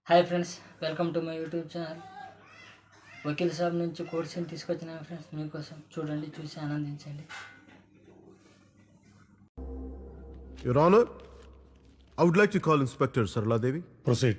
Hi friends welcome to my YouTube channel Vakeel Saab నుంచి కోర్సుని తీసుకొచ్చిన ఫ్రెండ్స్ మీకోసం చూడండి చూసి ఆనందించండి Your Honor, I would like to call Inspector Sarla Devi. Proceed.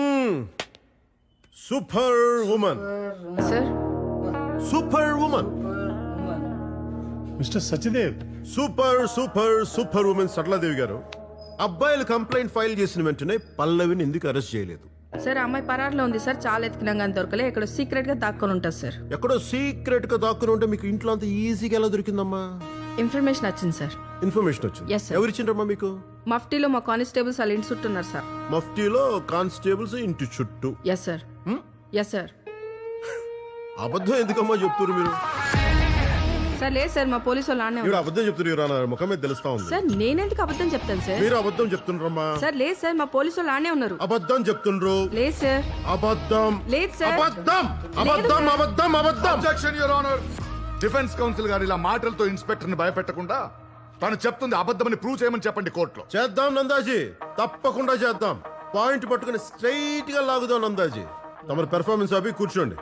Superwoman. Sir Superwoman. Mister Satyadev super super super woman Sarala Devi garu అబ్బాయిలు complaint file చేసిన వెంటనే పల్లవిని ఎందుకు అరెస్ట్ చేయలేదు సార్ ఆ అమ్మాయి పరారులో ఉంది సార్ చాలా ఎత్తుకున్నాం కానీ దొరకలే ఇక్కడ సీక్రెట్ గా దాక్కొని ఉంటుంది సార్ ఎక్కడో సీక్రెట్ గా దాక్కుని ఉంటే మీకు ఇంట్లో అంత ఈజీగా ఎలా దొరికిందమ్మా ఇన్ఫర్మేషన్ వచ్చింది సార్ ఇన్ఫర్మేషన్ వచ్చింది Yes, sir. ఎవరిచ్చిండ్రమ్మా మీకు మఫ్టీలో మా కానిస్టేబుల్స్ వాళ్ళ ఇంటి చుట్టూ ఉన్నారు సార్ మఫ్టీలో కానిస్టేబుల్స్ ఇంటి చుట్టూ ఎస్ సార్ ఎస్ సార్ అబద్ధం ఎందుకమ్మా చెప్తున్నారు మీరు సార్ లేదు సార్ మా పోలీసు వాళ్ళు ఆనే మీరు ఉన్నారు అబద్ధం చెప్తున్నారు యువర్ ఆనర్ ముఖమే తెలుస్తా ఉంది సార్ నేనెందుకు అబద్ధం చెప్తాను సార్ మీరు అబద్ధం చెప్తుండ్రమ్మా సార్ లేదు సార్ మా పోలీసు వాళ్ళు ఆనే ఉన్నారు అబద్ధం చెప్తుండ్రు లేదు సార్ అబద్ధం లేదు సార్ అబద్ధం అబద్ధం అబద్ధం అబద్ధం objection your honour defence counsel garu ఇలా మాటలతో ఇన్స్పెక్టర్ ని భయపెట్టకుండా తను చెప్తుంది అబద్ధమని ప్రూవ్ చేయమని చెప్పండి కోర్టులో చేద్దాం నందాజీ తప్పకుండా చేద్దాం పాయింట్ పట్టుకుని స్ట్రైట్ గా లాగుదాం నందాజీ తమరి పెర్ఫార్మెన్స్ అవి కూర్చోండి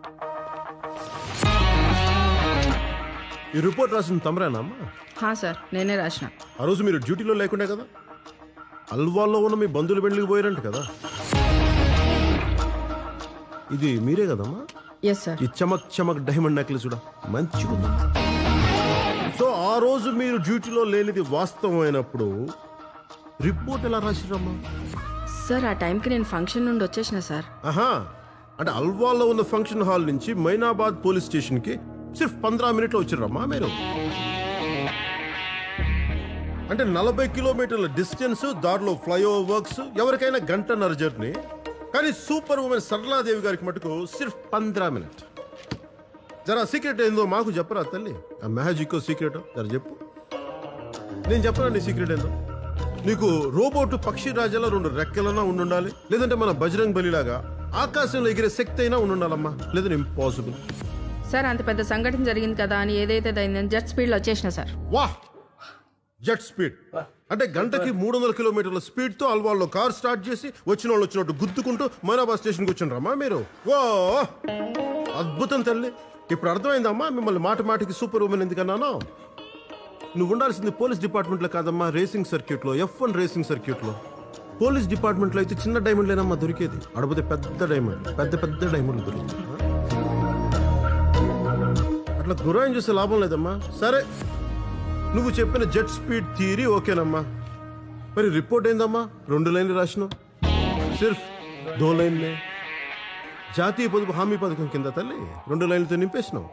ఈ రిపోర్ట్ రాసిన తమరేనా అమ్మా హా సార్ నేనే రాసిన ఆ రోజు మీరు డ్యూటీలో లేకుండే కదా అల్వాల్లో ఉన్న మీ బంధువులు పెళ్లికి పోయారంట కదా ఇది మీరే కదమ్మా ఎస్ సార్ ఈ చమక్ చమక్ డైమండ్ నెక్లెస్ కూడా మంచిగా సో ఆ రోజు మీరు డ్యూటీలో లేనిది వాస్తవమైనప్పుడు రిపోర్ట్ ఎలా రాసిరమ్మా సార్ ఆ టైంకి నేను ఫంక్షన్ నుండి వచ్చేసిన సార్ ఆహా అంటే అల్వాల్లో ఉన్న ఫంక్షన్ హాల్ నుంచి మైనాబాద్ పోలీస్ స్టేషన్ కి సిర్ఫ్ పంద్రా మినిట్లో వచ్చిర్రమ్మా మీరు అంటే నలభై కిలోమీటర్ల డిస్టెన్స్ దారిలో ఫ్లైఓవర్ వర్క్స్ ఎవరికైనా గంటన్నర జర్నీ కానీ సూపర్ ఉమెన్ సరళాదేవి గారికి మటుకు సిర్ఫ్ పంద్రా మినిట్ జరా సీక్రెట్ ఏందో మాకు చెప్పరా తల్లి ఆ మ్యాజిక్ సీక్రెట్ జర చెప్పు నేను చెప్పరా నీ సీక్రెట్ ఏందో నీకు రోబోట్ పక్షి రాజాలో రెండు రెక్కలన్నా ఉండాలి లేదంటే మన బజరంగ్ బలిలాగా ఆకాశంలో ఎగిరే శక్తి అయినా ఉండాలమ్మా లేదంటే ఇంపాసిబుల్ సార్ అంత పెద్ద సంఘటన జరిగింది కదా అని ఏదైతే అయిందని జెట్ స్పీడ్లో వచ్చేసిన సార్ వాహ్ జెట్ స్పీడ్ అంటే గంటకి మూడు వందల కిలోమీటర్ల స్పీడ్ తో అల్వాల్లో కార్ స్టార్ట్ చేసి వచ్చిన వాళ్ళు వచ్చినట్టు గుద్దుకుంటూ మైనాబాద్ స్టేషన్కి వచ్చిండ్రమ్మా మీరు ఓ అద్భుతం తల్లి ఇప్పుడు అర్థమైందమ్మా మిమ్మల్ని మాట మాటికి సూపర్ ఉమెన్ ఎందుకన్నాను నువ్వు ఉండాల్సింది పోలీస్ డిపార్ట్మెంట్లో కాదమ్మా రేసింగ్ సర్క్యూట్లో ఎఫ్ వన్ రేసింగ్ సర్క్యూట్లో పోలీస్ డిపార్ట్మెంట్లో అయితే చిన్న డైమండ్ లేనమ్మా దొరికేది అడపోతే పెద్ద డైమండ్ పెద్ద పెద్ద డైమండ్ దొరికింది అట్లా గురాయం చేసే లాభం లేదమ్మా సరే నువ్వు చెప్పిన జెట్ స్పీడ్ థియరీ ఓకేనమ్మా మరి రిపోర్ట్ ఏందమ్మా రెండు లైన్లు రాసినావు సిర్ఫ్ దో లైన్లే జాతీయ పొదుపు హామీ పథకం కింద తల్లి రెండు లైన్లతో నింపేసినావు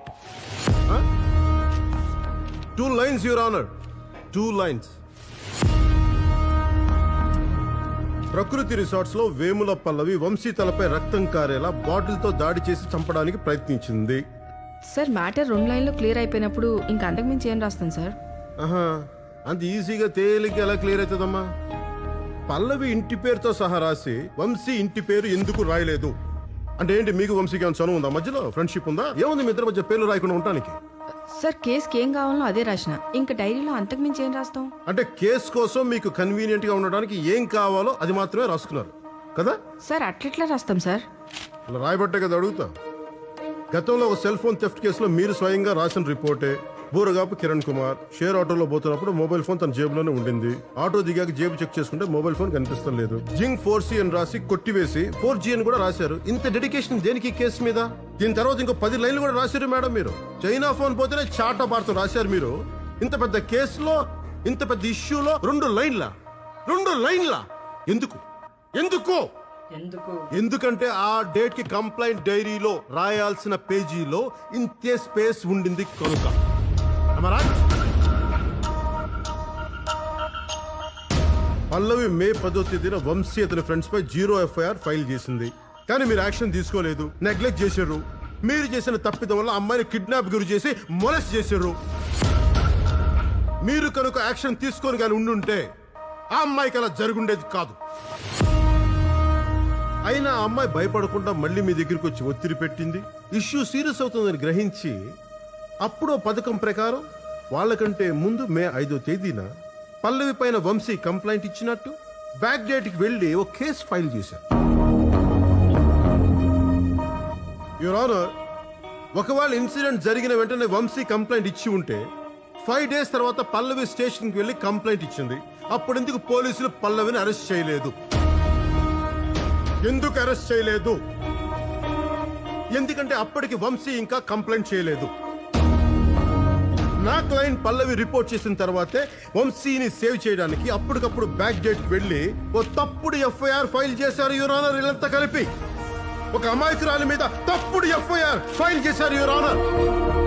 two lines your honour two lines Prakruthi resorts లో వేముల పల్లవి వంశీ తలపై రక్తం కారేలా బాటిల్ తో దాడి చేసి చంపడానికి ప్రయత్నించింది సార్ మ్యాటర్ రెండు లైన్లో క్లియర్ అయిపోయినప్పుడు ఇంకా అంతకుమించి ఏం రాస్తాను సార్ ఆహా అంత ఈజీగా తేలిగ్గా ఎలా క్లియర్ అవుతుందమ్మా పల్లవి ఇంటి పేరుతో సహా రాసి వంశీ ఇంటి పేరు ఎందుకు రాయలేదు అంటే ఏంటి మీకు వంశీకి ఏమైనా చనువు ఉందా మధ్యలో ఫ్రెండ్షిప్ ఉందా ఏముంది మీ ఇద్దరి మధ్య పేర్లు రాయకుండా ఉండటానికి సార్ కేసుకి ఏం కావాలో అదే రాసిన ఇంకా డైరీలో అంతకుమించి ఏం రాస్తాం అంటే కేసు కోసం మీకు కన్వీనియంట్ గా ఉండడానికి ఏం కావాలో అది మాత్రమే రాసుకున్నారు కదా సార్ అట్లెట్లా రాస్తాం సార్ అలా రాయబట్టే కదా అడుగుతా గతంలో ఒక సెల్ ఫోన్ థెఫ్ట్ కేసులో మీరు స్వయంగా రాసిన రిపోర్టే బూరగాపు కిరణ్ కుమార్ షేర్ ఆటోలో పోతున్నప్పుడు మొబైల్ ఫోన్ తన జేబులోనే ఉండింది ఆటో దిగాక జేబు చెక్ చేసుకుంటే మొబైల్ ఫోన్ కనిపిస్తం లేదు జింగ్ ఫోర్ సి అని రాసి కొట్టివేసి ఫోర్ జీ అని కూడా రాశారు ఇంత డెడికేషన్ దేనికి ఈ కేసు మీద దీని తర్వాత ఇంకో పది లైన్లు కూడా రాశారు మేడం మీరు చైనా ఫోన్ పోతేనే చాటా భారతం రాశారు మీరు ఇంత పెద్ద కేసులో ఇంత పెద్ద ఇష్యూలో రెండు లైన్ల రెండు లైన్ల ఎందుకు ఎందుకు ఎందుకు ఎందుకంటే ఆ డేట్ కి కంప్లైంట్ డైరీలో రాయాల్సిన పేజీలో ఇంతే స్పేస్ ఉండింది కనుక Am I right? పల్లవి మే పదో తేదీన వంశీ అతని ఫ్రెండ్స్ పై జీరో ఎఫ్ఐఆర్ ఫైల్ చేసింది కానీ మీరు యాక్షన్ తీసుకోలేదు నెగ్లెక్ట్ చేశారు మీరు చేసిన తప్పిదం వల్ల అమ్మాయిని కిడ్నాప్ గురి చేసి మొలెస్ట్ చేశారు మీరు కనుక యాక్షన్ తీసుకొని కానీ ఉండుంటే ఆ అమ్మాయికి అలా జరుగుండేది కాదు అయినా ఆ అమ్మాయి భయపడకుండా మళ్ళీ మీ దగ్గరికి వచ్చి ఒత్తిడి పెట్టింది ఇష్యూ సీరియస్ అవుతుందని గ్రహించి అప్పుడు ఓ పథకం ప్రకారం వాళ్ళకంటే ముందు మే ఐదో తేదీన పల్లవి పైన వంశీ కంప్లైంట్ ఇచ్చినట్టు బ్యాక్ డేట్కి వెళ్ళి ఓ కేసు ఫైల్ చేశారు యువర్ ఆనర్ ఒకవేళ ఇన్సిడెంట్ జరిగిన వెంటనే వంశీ కంప్లైంట్ ఇచ్చి ఉంటే ఫైవ్ డేస్ తర్వాత పల్లవి స్టేషన్కి వెళ్ళి కంప్లైంట్ ఇచ్చింది అప్పుడు ఎందుకు పోలీసులు పల్లవిని అరెస్ట్ చేయలేదు ఎందుకు అరెస్ట్ చేయలేదు ఎందుకంటే అప్పటికి వంశీ ఇంకా కంప్లైంట్ చేయలేదు నా క్లయింట్ పల్లవి రిపోర్ట్ చేసిన తర్వాతే వంశీని సేవ్ చేయడానికి అప్పటికప్పుడు బ్యాక్ డేట్ వెళ్ళి ఓ తప్పుడు ఎఫ్ఐఆర్ ఫైల్ చేశారు యువర్ ఆనర్ వీళ్ళంతా కలిపి ఒక అమాయకురాలి మీద తప్పుడు ఎఫ్ఐఆర్ ఫైల్ చేశారు యువర్ ఆనర్